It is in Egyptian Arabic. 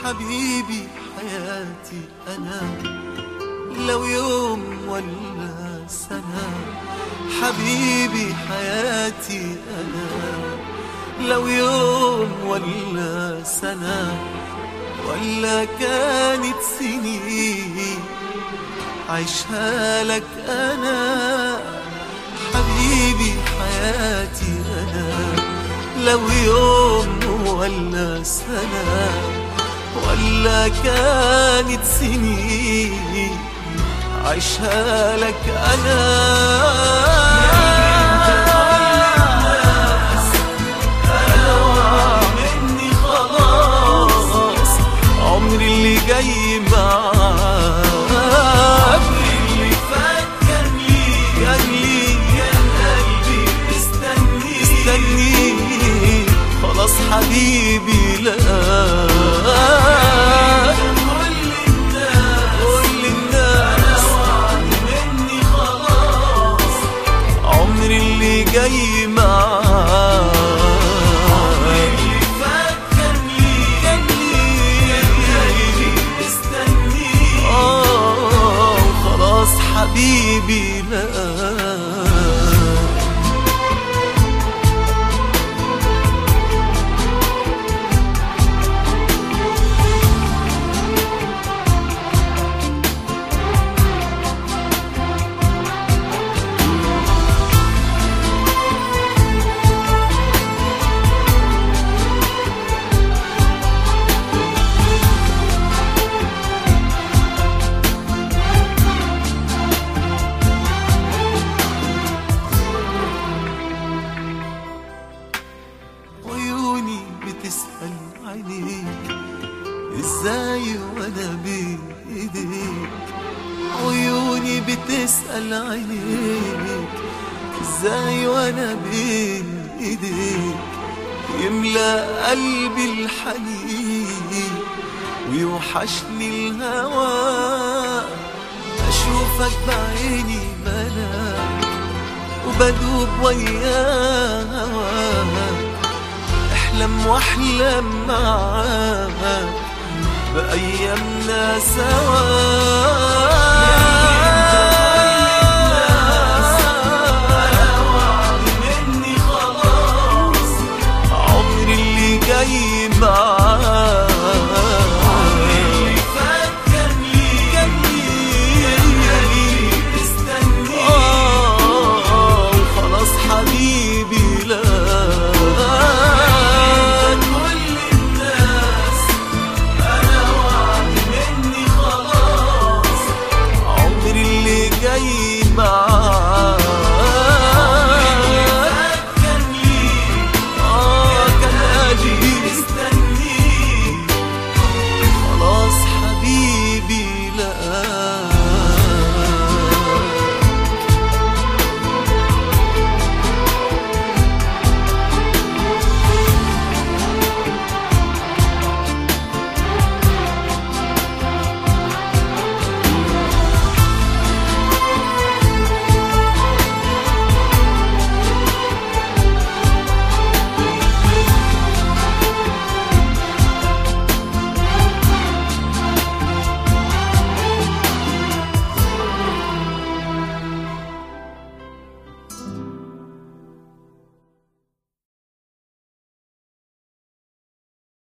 حبيبي حياتي أنا لو يوم ولا سنة حبيبي حياتي أنا لو يوم ولا سنة ولا كانت سنين عيشها لك أنا حبيبي حياتي أنا لو يوم ولا سنة ولا كانت سنين عيشها لك أنا أنا مني خلاص عمري اللي جاي معاك عمري اللي فات كان لي كان لي كان قلبي مستني مستني خلاص حبيبي لا كل الناس كل الناس مني خلاص عمري اللي جاي معاك عمري اللي فات كان لي كان لي قلبي مستني اه خلاص حبيبي لا عيوني بتسأل عينيك ازاي وانا بين ايديك عيوني بتسأل عينيك ازاي وانا بين ايديك يملى قلبي الحنين ويوحشني الهوى اشوفك بعيني ملاك وبدوب ويا هواك احلم واحلم معاك بأيامنا سوا